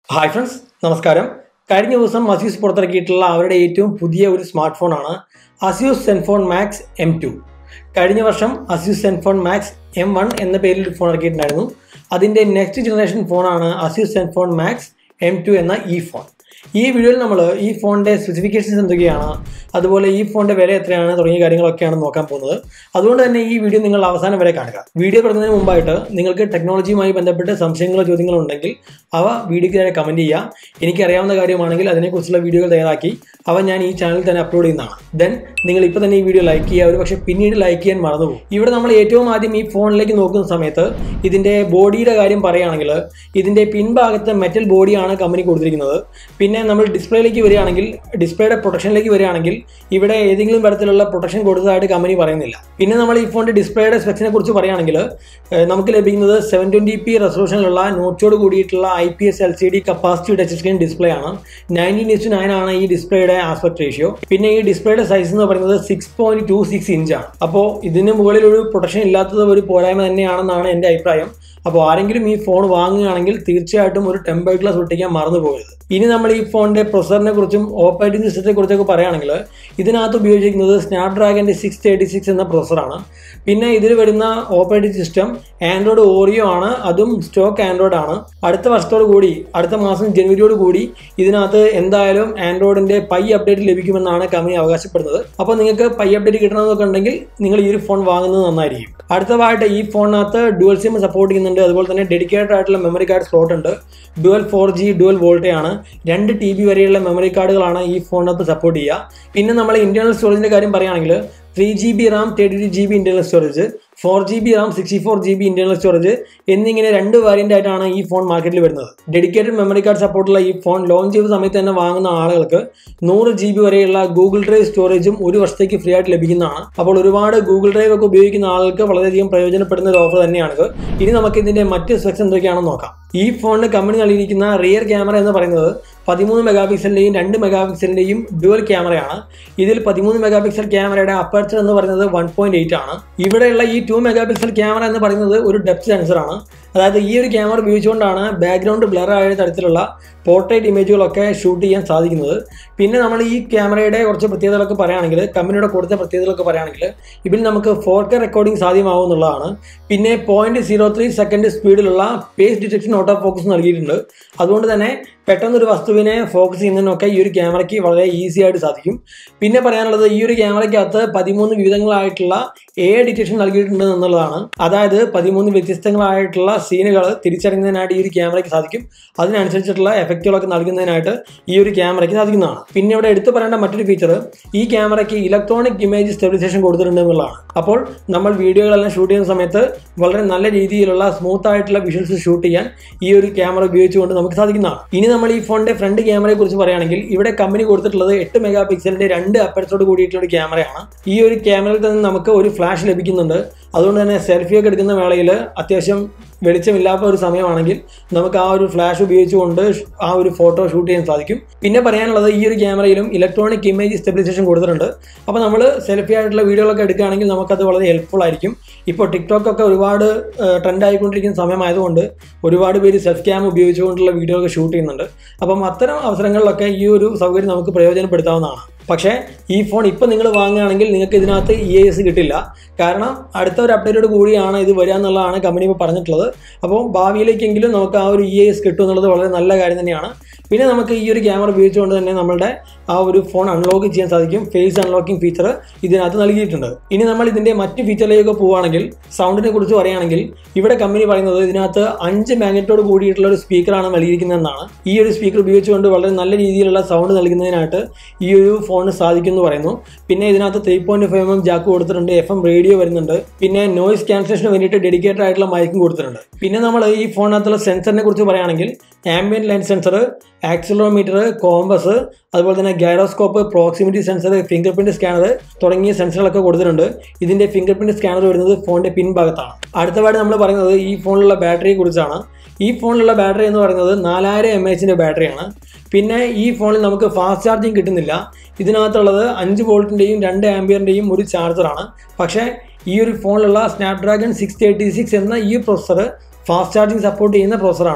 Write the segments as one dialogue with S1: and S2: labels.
S1: hi friends നമസ്കാരം കഴിഞ്ഞ ദിവസം അസ്യൂസ് പുറത്തിറക്കിയിട്ടുള്ള അവരുടെ ഏറ്റവും പുതിയ ഒരു സ്മാർട്ട് ഫോണാണ് Asus Zenfone Max M two കഴിഞ്ഞ വർഷം Asus Zenfone Max M one എന്ന പേരിൽ ഒരു ഫോൺ ഇറക്കിയിട്ടുണ്ടായിരുന്നു അതിൻ്റെ നെക്സ്റ്റ് ജനറേഷൻ ഫോണാണ് Asus Zenfone Max M two എന്ന ഈ ഫോൺ ഈ വീഡിയോയിൽ നമ്മൾ ഈ ഫോണിൻ്റെ സ്പെസിഫിക്കേഷൻസ് എന്തൊക്കെയാണ് അതുപോലെ ഈ ഫോണിൻ്റെ വില എത്രയാണ് തുടങ്ങിയ കാര്യങ്ങളൊക്കെയാണ് നോക്കാൻ പോകുന്നത് അതുകൊണ്ട് തന്നെ ഈ വീഡിയോ നിങ്ങൾ അവസാനം വരെ കാണുക വീഡിയോ തുടങ്ങുന്നതിന് മുമ്പായിട്ട് നിങ്ങൾക്ക് ടെക്നോളജിയുമായി ബന്ധപ്പെട്ട് സംശയങ്ങളോ ചോദ്യങ്ങളോ ഉണ്ടെങ്കിൽ അവ വീഡിയോയ്ക്ക് താഴെ കമൻറ്റ് ചെയ്യുക എനിക്കറിയാവുന്ന കാര്യമാണെങ്കിൽ അതിനെക്കുറിച്ചുള്ള വീഡിയോകൾ തയ്യാറാക്കി അവ ഞാൻ ഈ ചാനലിൽ തന്നെ അപ്ലോഡ് ചെയ്യുന്നതാണ് ദെൻ നിങ്ങൾ ഇപ്പോൾ തന്നെ ഈ വീഡിയോ ലൈക്ക് ചെയ്യുക ഒരു പക്ഷേ പിന്നീട് ലൈക്ക് ചെയ്യാൻ മറന്നുപോകും ഇവിടെ നമ്മൾ ഏറ്റവും ആദ്യം ഈ ഫോണിലേക്ക് നോക്കുന്ന സമയത്ത് ഇതിൻ്റെ ബോഡിയുടെ കാര്യം പറയുകയാണെങ്കിൽ ഇതിൻ്റെ പിൻഭാഗത്ത് മെറ്റൽ ബോഡിയാണ് കമ്പനി കൊടുത്തിരിക്കുന്നത് പിന്നെ നമ്മൾ ഡിസ്പ്ലേയിലേക്ക് വരികയാണെങ്കിൽ ഡിസ്പ്ലേയുടെ പ്രൊട്ടക്ഷനിലേക്ക് വരികയാണെങ്കിൽ ഇവിടെ ഏതെങ്കിലും തരത്തിലുള്ള പ്രൊട്ടക്ഷൻ കൊടുത്തതായിട്ട് കമ്പനി പറയുന്നില്ല പിന്നെ നമ്മൾ ഈ ഫോണിൻ്റെ ഡിസ്പ്ലേയുടെ സ്പെക്സിനെ കുറിച്ച് പറയുകയാണെങ്കിൽ ഏഹ്, നമുക്ക് ലഭിക്കുന്നത് സെവൻ ട്വൻറ്റി പി റെസൊല്യൂഷനിലുള്ള നോച്ചോട് കൂടിയിട്ടുള്ള I P S L C D capacity touch screen display ആണ് നയൻറ്റീൻ ഇസ്റ്റു നയൻ ആണ് ഈ ഡിസ്പ്ലേയുടെ ആസ്പെക്ട് റേഷ്യോ പിന്നെ ഈ ഡിസ്പ്ലേയുടെ സൈസ് എന്ന് പറയുന്നത് സിക്സ് പോയിന്റ് ടു സിക്സ് ഇഞ്ചാണ് അപ്പോൾ ഇതിന് മുകളിൽ ഒരു പ്രൊട്ടക്ഷൻ ഇല്ലാത്തത് ഒരു പോരായ്മ തന്നെയാണെന്നാണ് എൻ്റെ അഭിപ്രായം അപ്പോൾ ആരെങ്കിലും ഈ ഫോൺ വാങ്ങുകയാണെങ്കിൽ തീർച്ചയായിട്ടും ഒരു ടെമ്പർ ഗ്ലാസ് ഒട്ടിക്കാൻ മറന്നു പോകരുത് ഇനി നമ്മൾ ഈ ഫോണിന്റെ പ്രൊസറിനെ കുറിച്ചും ഓപ്പറേറ്റിംഗ് സിസ്റ്റത്തെ കുറിച്ചൊക്കെ പറയുകയാണെങ്കിൽ ഇതിനകത്ത് ഉപയോഗിച്ചിരിക്കുന്നത് സ്നാപ്ഡ്രാഗന്റെ സിക്സ് തേർട്ടി സിക്സ് എന്ന പ്രൊസറാണ് പിന്നെ ഇതിൽ വരുന്ന ഓപ്പറേറ്റിംഗ് സിസ്റ്റം ആൻഡ്രോയിഡ് ഓറിയോ ആണ് അതും സ്റ്റോക്ക് ആൻഡ്രോയിഡ് ആണ് അടുത്ത വർഷത്തോട് കൂടി അടുത്ത മാസം ജനുവരിയോട് കൂടി ഇതിനകത്ത് എന്തായാലും ആൻഡ്രോയിഡിന്റെ പൈ അപ്ഡേറ്റ് ലഭിക്കുമെന്നാണ് കമ്പനി അവകാശപ്പെടുന്നത് അപ്പോൾ നിങ്ങൾക്ക് പൈ അപ്ഡേറ്റ് കിട്ടണമെന്നൊക്കെ ഉണ്ടെങ്കിൽ നിങ്ങൾ ഈ ഒരു ഫോൺ വാങ്ങുന്നത് നന്നായിരിക്കും അടുത്തതായിട്ട് ഈ ഫോണിനകത്ത് ഡുവൽ സിം സപ്പോർട്ട് ചെയ്യുന്നുണ്ട് അതുപോലെ തന്നെ ഡെഡിക്കേറ്റഡ് ആയിട്ടുള്ള മെമ്മറി കാർഡ് സ്ലോട്ട് ഉണ്ട് dual four G dual VoLTE ആണ് രണ്ട് ടി ബി വരെയുള്ള മെമ്മറി കാർഡുകളാണ് ഈ ഫോണിനകത്ത് സപ്പോർട്ട് ചെയ്യുക പിന്നെ നമ്മൾ ഇന്റേണൽ സ്റ്റോറേജിന്റെ കാര്യം പറയുകയാണെങ്കിൽ three G B RAM thirty two G B internal storage four G B RAM sixty four G B internal storage എന്നിങ്ങനെ രണ്ട് വേരിയന്റ് ആയിട്ടാണ് ഈ ഫോൺ മാർക്കറ്റിൽ വരുന്നത് ഡെഡിക്കേറ്റഡ് മെമ്മറി കാർഡ് സപ്പോർട്ടുള്ള ഈ ഫോൺ ലോഞ്ച് ചെയ്ത സമയത്ത് തന്നെ വാങ്ങുന്ന ആളുകൾക്ക് നൂറ് ജി ബി വരെയുള്ള ഗൂഗിൾ ഡ്രൈവ് സ്റ്റോറേജും ഒരു വർഷത്തേക്ക് ഫ്രീ ആയിട്ട് ലഭിക്കുന്നതാണ് അപ്പോൾ ഒരുപാട് ഗൂഗിൾ ഡ്രൈവ് ഒക്കെ ഉപയോഗിക്കുന്ന ആളുകൾക്ക് വളരെയധികം പ്രയോജനപ്പെടുന്ന ഒരു ഓഫർ തന്നെയാണിത് ഇനി നമുക്ക് ഇതിന്റെ മറ്റ് സ്പെക്സ് എന്തൊക്കെയാണെന്ന് നോക്കാം ഈ ഫോണിന് കമ്പനി നൽകിയിരിക്കുന്ന റിയർ ക്യാമറ എന്ന് പറയുന്നത് പതിമൂന്ന് മെഗാ പിക്സലിന്റെയും രണ്ട് മെഗാ പിക്സലിന്റെയും ഡുവൽ ക്യാമറയാണ് ഇതിൽ പതിമൂന്ന് മെഗാ പിക്സൽ ക്യാമറയുടെ അപ്പർച്ചർ എന്ന് പറയുന്നത് വൺ പോയിന്റ് എയ്റ്റ് ആണ് ഇവിടെയുള്ള ഈ ടു മെഗാ പിക്സൽ ക്യാമറ എന്ന് പറയുന്നത് ഒരു ഡെപ്ത് സെൻസർ ആണ് അതായത് ഈ ഒരു ക്യാമറ ഉപയോഗിച്ചുകൊണ്ടാണ് ബാക്ക്ഗ്രൗണ്ട് ബ്ലർ ആയ തരത്തിലുള്ള പോർട്രേറ്റ് ഇമേജുകളൊക്കെ ഷൂട്ട് ചെയ്യാൻ സാധിക്കുന്നത് പിന്നെ നമ്മൾ ഈ ക്യാമറയുടെ കുറച്ച് പ്രത്യേകതകളൊക്കെ പറയുകയാണെങ്കിൽ കമ്പനിയുടെ കൊടുത്ത പ്രത്യേകതകളൊക്കെ പറയുകയാണെങ്കിൽ ഇതിൽ നമുക്ക് ഫോർ കെ റെക്കോർഡിംഗ് സാധ്യമാവും എന്നുള്ളതാണ് പിന്നെ പോയിന്റ് സീറോ ത്രീ സെക്കൻഡ് സ്പീഡിലുള്ള പേസ് ഡിറ്റക്ഷൻ ഓട്ടോ ഫോക്കസ് നൽകിയിട്ടുണ്ട് അതുകൊണ്ട് തന്നെ പെട്ടെന്ന് ഒരു വസ്തുവിനെ ഫോക്കസ് ചെയ്യുന്നതിനൊക്കെ ഈ ഒരു ക്യാമറയ്ക്ക് വളരെ ഈസി ആയിട്ട് സാധിക്കും പിന്നെ പറയാനുള്ളത് ഈ ഒരു ക്യാമറയ്ക്കകത്ത് പതിമൂന്ന് വിവിധങ്ങളായിട്ടുള്ള എ ഡിറ്റക്ഷൻ നൽകിയിട്ടുണ്ട് എന്നുള്ളതാണ് അതായത് പതിമൂന്ന് വ്യത്യസ്തങ്ങളായിട്ടുള്ള സീനുകൾ തിരിച്ചറിയുന്നതിനായിട്ട് ഈ ഒരു ക്യാമറയ്ക്ക് സാധിക്കും അതിനനുസരിച്ചിട്ടുള്ള എഫക്റ്റുകളൊക്കെ നൽകുന്നതിനായിട്ട് ഈ ഒരു ക്യാമറയ്ക്ക് സാധിക്കുന്നതാണ് പിന്നെ ഇവിടെ എടുത്തു പറയേണ്ട മറ്റൊരു ഫീച്ചർ ഈ ക്യാമറയ്ക്ക് ഇലക്ട്രോണിക് ഇമേജ് സ്റ്റെബിലൈസേഷൻ കൊടുത്തിട്ടുണ്ട് എന്നുള്ളതാണ് അപ്പോൾ നമ്മൾ വീഡിയോകളെല്ലാം ഷൂട്ട് ചെയ്യുന്ന സമയത്ത് വളരെ നല്ല രീതിയിലുള്ള സ്മൂത്ത് ആയിട്ടുള്ള വിഷ്വൽസ് ഷൂട്ട് ചെയ്യാൻ ഈ ഒരു ക്യാമറ ഉപയോഗിച്ചുകൊണ്ട് നമുക്ക് സാധിക്കുന്നതാണ് ഇനി നമ്മൾ ഈ ഫോണിന്റെ ഫ്രണ്ട് ക്യാമറയെ കുറിച്ച് പറയുകയാണെങ്കിൽ ഇവിടെ കമ്പനി കൊടുത്തിട്ടുള്ളത് എട്ട് മെഗാ പിക്സലിന്റെ രണ്ട് അപ്പരത്തോട് കൂടിയിട്ടുള്ള ഒരു ക്യാമറയാണ് ഈ ഒരു ക്യാമറയിൽ തന്നെ നമുക്ക് ഒരു ഫ്ലാഷ് ലഭിക്കുന്നുണ്ട് അതുകൊണ്ട് തന്നെ സെൽഫി ഒക്കെ എടുക്കുന്ന വേളയിൽ അത്യാവശ്യം വെളിച്ചമില്ലാത്ത ഒരു സമയമാണെങ്കിൽ നമുക്ക് ആ ഒരു ഫ്ലാഷ് ഉപയോഗിച്ചുകൊണ്ട് ആ ഒരു ഫോട്ടോ ഷൂട്ട് ചെയ്യാൻ സാധിക്കും പിന്നെ പറയാനുള്ളത് ഈ ഒരു ക്യാമറയിലും ഇലക്ട്രോണിക് ഇമേജ് സ്റ്റെബിലൈസേഷൻ കൊടുത്തിട്ടുണ്ട് അപ്പോൾ നമ്മൾ സെൽഫി ആയിട്ടുള്ള വീഡിയോകളൊക്കെ എടുക്കുകയാണെങ്കിൽ നമുക്കത് വളരെ ഹെൽപ്ഫുൾ ആയിരിക്കും ഇപ്പോൾ ടിക്ടോക്ക് ഒക്കെ ഒരുപാട് ട്രെൻഡ് ആയിക്കൊണ്ടിരിക്കുന്ന സമയമായതുകൊണ്ട് ഒരുപാട് പേര് സെൽഫ് ക്യാം ഉപയോഗിച്ചുകൊണ്ടുള്ള വീഡിയോ ഒക്കെ ഷൂട്ട് ചെയ്യുന്നുണ്ട് അപ്പം അത്തരം അവസരങ്ങളിലൊക്കെ ഈ ഒരു സൗകര്യം നമുക്ക് പ്രയോജനപ്പെടുത്താവുന്നതാണ് പക്ഷേ ഈ ഫോൺ ഇപ്പം നിങ്ങൾ വാങ്ങുകയാണെങ്കിൽ നിങ്ങൾക്ക് ഇതിനകത്ത് ഇ ഐ എസ് കിട്ടില്ല കാരണം അടുത്ത ഒരു അപ്ഡേറ്റോട് കൂടിയാണ് ഇത് വരിക എന്നുള്ളതാണ് കമ്പനി ഇപ്പോൾ പറഞ്ഞിട്ടുള്ളത് അപ്പോൾ ഭാവിയിലേക്കെങ്കിലും നമുക്ക് ആ ഒരു ഇ ഐ എസ് കിട്ടും എന്നുള്ളത് വളരെ നല്ല കാര്യം തന്നെയാണ് പിന്നെ നമുക്ക് ഈ ഒരു ക്യാമറ ഉപയോഗിച്ചുകൊണ്ട് തന്നെ നമ്മളുടെ ആ ഒരു ഫോൺ അൺലോക്ക് ചെയ്യാൻ സാധിക്കും ഫേസ് അൺലോക്കിംഗ് ഫീച്ചർ ഇതിനകത്ത് നൽകിയിട്ടുണ്ട് ഇനി നമ്മൾ ഇതിന്റെ മറ്റ് ഫീച്ചറിലേക്ക് പോവുകയാണെങ്കിൽ സൗണ്ടിനെ കുറിച്ച് പറയുകയാണെങ്കിൽ ഇവിടെ കമ്പനി പറയുന്നത് ഇതിനകത്ത് അഞ്ച് മാഗ്നറ്റോട് കൂടിയിട്ടുള്ള ഒരു സ്പീക്കറാണ് നൽകിയിരിക്കുന്നതെന്നാണ് ഈ ഒരു സ്പീക്കർ ഉപയോഗിച്ചുകൊണ്ട് വളരെ നല്ല രീതിയിലുള്ള സൗണ്ട് നൽകുന്നതിനായിട്ട് ഈ ഒരു ഫോണിന് സാധിക്കും എന്ന് പറയുന്നു പിന്നെ ഇതിനകത്ത് three point five M jack കൊടുത്തിട്ടുണ്ട് എഫ് എം റേഡിയോ വരുന്നുണ്ട് പിന്നെ നോയിസ് ക്യാൻസലേഷന് വേണ്ടിയിട്ട് ഡെഡിക്കേറ്റഡ് ആയിട്ടുള്ള മൈക്കും കൊടുത്തിട്ടുണ്ട് പിന്നെ നമ്മൾ ഈ ഫോണിനകത്തുള്ള സെൻസറിനെ കുറിച്ച് പറയുകയാണെങ്കിൽ ambient light sensor accelerometer compass അതുപോലെ തന്നെ gyroscope proximity sensor fingerprint scanner തുടങ്ങിയ സെൻസറുകളൊക്കെ കൊടുത്തിട്ടുണ്ട് ഇതിന്റെ ഫിംഗർ പ്രിന്റ് സ്കാനർ വരുന്നത് ഫോണിന്റെ പിൻഭാഗത്താണ് അടുത്തതായിട്ട് നമ്മൾ പറയുന്നത് ഈ ഫോണിലുള്ള ബാറ്ററിയെ കുറിച്ചാണ് ഈ ഫോണിലുള്ള ബാറ്ററി എന്ന് പറയുന്നത് നാലായിരം എം എച്ചിൻ്റെ ബാറ്ററിയാണ് പിന്നെ ഈ ഫോണിൽ നമുക്ക് ഫാസ്റ്റ് ചാർജിങ് കിട്ടുന്നില്ല ഇതിനകത്തുള്ളത് അഞ്ച് വോൾട്ടിൻ്റെയും രണ്ട് ആംബിയറിൻ്റെയും ഒരു ചാർജറാണ് പക്ഷേ ഈ ഒരു ഫോണിലുള്ള സ്നാപ്ഡ്രാഗൺ സിക്സ് തേർട്ടി സിക്സ് എന്ന ഈ പ്രൊസസ്സർ ഫാസ്റ്റ് ചാർജിങ് സപ്പോർട്ട് ചെയ്യുന്ന പ്രൊസസ്സറാണ്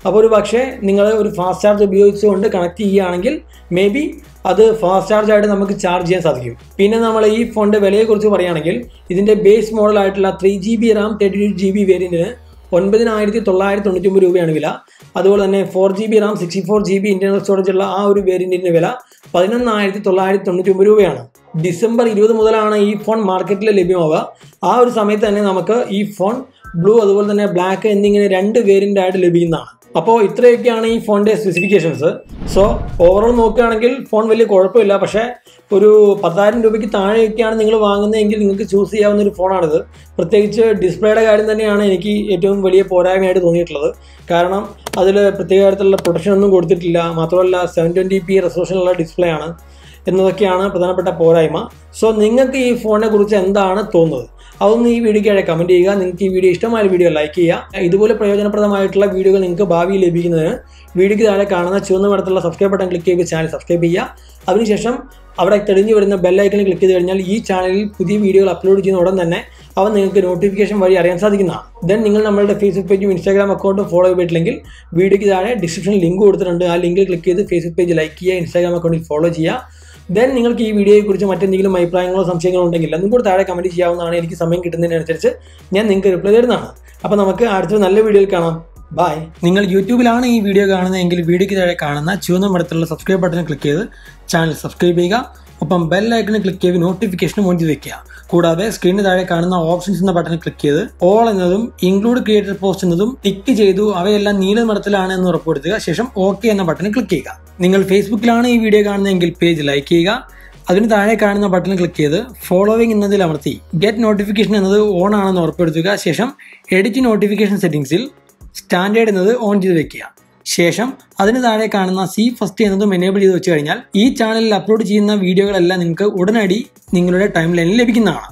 S1: അപ്പോൾ ഒരു പക്ഷേ നിങ്ങൾ ഒരു ഫാസ്റ്റ് ചാർജ് ഉപയോഗിച്ചുകൊണ്ട് കണക്ട് ചെയ്യുകയാണെങ്കിൽ മേ ബി അത് ഫാസ്റ്റ് ചാർജ് ആയിട്ട് നമുക്ക് ചാർജ് ചെയ്യാൻ സാധിക്കും പിന്നെ നമ്മൾ ഈ ഫോണിൻ്റെ വിലയെക്കുറിച്ച് പറയുകയാണെങ്കിൽ ഇതിൻ്റെ ബേസ് മോഡലായിട്ടുള്ള three G B RAM thirty two G B വേരിയൻറ്റിന് ഒൻപതിനായിരത്തി തൊള്ളായിരത്തി തൊണ്ണൂറ്റൊമ്പത് രൂപയാണ് വില അതുപോലെ തന്നെ four G B RAM sixty four G B internal storage ഉള്ള ആ ഒരു വേരിയന്റിന്റെ വില പതിനൊന്നായിരത്തി തൊള്ളായിരത്തി തൊണ്ണൂറ്റൊമ്പത് രൂപയാണ് ഡിസംബർ ഇരുപത് മുതലാണ് ഈ ഫോൺ മാർക്കറ്റിൽ ലഭ്യമാവുക ആ ഒരു സമയത്ത് തന്നെ നമുക്ക് ഈ ഫോൺ ബ്ലൂ അതുപോലെ തന്നെ ബ്ലാക്ക് എന്നിങ്ങനെ രണ്ട് വേരിയന്റ് ആയിട്ട് ലഭിക്കുന്നതാണ് അപ്പോൾ ഇത്രയൊക്കെയാണ് ഈ ഫോണിൻ്റെ സ്പെസിഫിക്കേഷൻസ് സോ ഓവറോൾ നോക്കുകയാണെങ്കിൽ ഫോൺ വലിയ കുഴപ്പമില്ല പക്ഷേ ഒരു പത്തായിരം രൂപയ്ക്ക് താഴെയൊക്കെയാണ് നിങ്ങൾ വാങ്ങുന്നതെങ്കിൽ നിങ്ങൾക്ക് ചൂസ് ചെയ്യാവുന്ന ഒരു ഫോണാണിത് പ്രത്യേകിച്ച് ഡിസ്പ്ലേയുടെ കാര്യം തന്നെയാണ് എനിക്ക് ഏറ്റവും വലിയ പോരായ്മയായിട്ട് തോന്നിയിട്ടുള്ളത് കാരണം അതിൽ പ്രത്യേക തരത്തിലുള്ള പ്രൊട്ടക്ഷൻ ഒന്നും കൊടുത്തിട്ടില്ല മാത്രമല്ല സെവൻ ട്വൻറ്റി പി റെസൊല്യൂഷനുള്ള ഡിസ്പ്ലേ ആണ് എന്നതൊക്കെയാണ് പ്രധാനപ്പെട്ട പോരായ്മ സോ നിങ്ങൾക്ക് ഈ ഫോണിനെ കുറിച്ച് എന്താണ് തോന്നുന്നത് അതൊന്ന് ഈ വീഡിയോയ്ക്ക് കമൻറ്റ് ചെയ്യുക നിങ്ങൾക്ക് ഈ വീഡിയോ ഇഷ്ടമായ വീഡിയോ ലൈക്ക് ചെയ്യുക ഇതുപോലെ പ്രയോജനപ്രദമായിട്ടുള്ള വീഡിയോകൾ നിങ്ങൾക്ക് ഭാവിയിൽ ലഭിക്കുന്നതിന് വീഡിയോയ്ക്ക് താഴെ കാണുന്ന ചുവന്ന നിറത്തിലുള്ള സബ്സ്ക്രൈബ് ബട്ടൺ ക്ലിക്ക് ചെയ്ത് ചാനൽ സബ്സ്ക്രൈബ് ചെയ്യുക അതിനുശേഷം അവിടെ തെളിഞ്ഞു വരുന്ന ബെല്ലൈക്കണിൽ ക്ലിക്ക് ചെയ്ത് കഴിഞ്ഞാൽ ഈ ചാനലിൽ പുതിയ വീഡിയോകൾ അപ്ലോഡ് ചെയ്യുന്ന ഉടൻ തന്നെ അവ നിങ്ങൾക്ക് നോട്ടിഫിക്കേഷൻ വഴി അറിയാൻ സാധിക്കുന്നതാണ് ദെൻ നിങ്ങൾ നമ്മളുടെ ഫേസ്ബുക്ക് പേജും ഇൻസ്റ്റാഗ്രാം അക്കൗണ്ടും ഫോളോ ചെയ്തിട്ടില്ലെങ്കിൽ വീഡിയോയ്ക്ക് താഴെ ഡിസ്ക്രിപ്ഷനിൽ ലിങ്ക് കൊടുത്തിട്ടുണ്ട് ആ ലിങ്കിൽ ക്ലിക്ക് ചെയ്ത് ഫേസ്ബുക്ക് പേജ് ലൈക്ക് ചെയ്യുക ഇൻസ്റ്റാഗ്രാം അക്കൗണ്ടിൽ ഫോളോ ചെയ്യുക ദെൻ നിങ്ങൾക്ക് ഈ വീഡിയോയെക്കുറിച്ച് മറ്റെന്തെങ്കിലും അഭിപ്രായങ്ങളോ സംശയങ്ങളോ ഉണ്ടെങ്കിൽ അതും കൂടി താഴെ കമൻറ്റ് ചെയ്യാവുന്നതാണ് എനിക്ക് സമയം കിട്ടുന്നതിനനുസരിച്ച് ഞാൻ നിങ്ങൾക്ക് റിപ്ലൈ തരുന്നതാണ് അപ്പോൾ നമുക്ക് അടുത്തൊരു നല്ല വീഡിയോയിൽ കാണാം ബൈ നിങ്ങൾ യൂട്യൂബിലാണ് ഈ വീഡിയോ കാണുന്നതെങ്കിൽ വീഡിയോയ്ക്ക് താഴെ കാണുന്ന ചുവന്ന മരത്തിലുള്ള സബ്സ്ക്രൈബ് ബട്ടൺ ക്ലിക്ക് ചെയ്ത് ചാനൽ സബ്സ്ക്രൈബ് ചെയ്യുക ഒപ്പം ബെൽ ഐക്കണിൽ ക്ലിക്ക് ചെയ്ത് നോട്ടിഫിക്കേഷനും ഓൺ ചെയ്ത് വെക്കുക കൂടാതെ സ്ക്രീനിന് താഴെ കാണുന്ന ഓപ്ഷൻസ് എന്ന ബട്ടൺ ക്ലിക്ക് ചെയ്ത് ഓൾ എന്നതും ഇൻക്ലൂഡ് ക്രിയേറ്റഡ് പോസ്റ്റ് എന്നതും ടിക്ക് ചെയ്തു അവയെല്ലാം നീല നിറത്തിലാണ് എന്ന് ഉറപ്പുവരുത്തുക ശേഷം ഓക്കെ എന്ന ബട്ടണിൽ ക്ലിക്ക് ചെയ്യുക നിങ്ങൾ ഫേസ്ബുക്കിലാണ് ഈ വീഡിയോ കാണുന്നതെങ്കിൽ പേജ് ലൈക്ക് ചെയ്യുക അതിന് താഴെ കാണുന്ന ബട്ടൺ ക്ലിക്ക് ചെയ്ത് ഫോളോവിംഗ് എന്നതിൽ അമർത്തി ഗെറ്റ് നോട്ടിഫിക്കേഷൻ എന്നത് ഓൺ ആണെന്ന് ഉറപ്പുവരുത്തുക ശേഷം എഡിറ്റ് നോട്ടിഫിക്കേഷൻ സെറ്റിംഗ്സിൽ സ്റ്റാൻഡേർഡ് എന്നത് ഓൺ ചെയ്ത് വെക്കുക ശേഷം അതിന് താഴെ കാണുന്ന സി ഫസ്റ്റ് എന്നതും എനേബിൾ ചെയ്ത് വെച്ച് കഴിഞ്ഞാൽ ഈ ചാനലിൽ അപ്ലോഡ് ചെയ്യുന്ന വീഡിയോകളെല്ലാം നിങ്ങൾക്ക് ഉടനടി നിങ്ങളുടെ ടൈം ലൈനിൽ ലഭിക്കുന്നതാണ്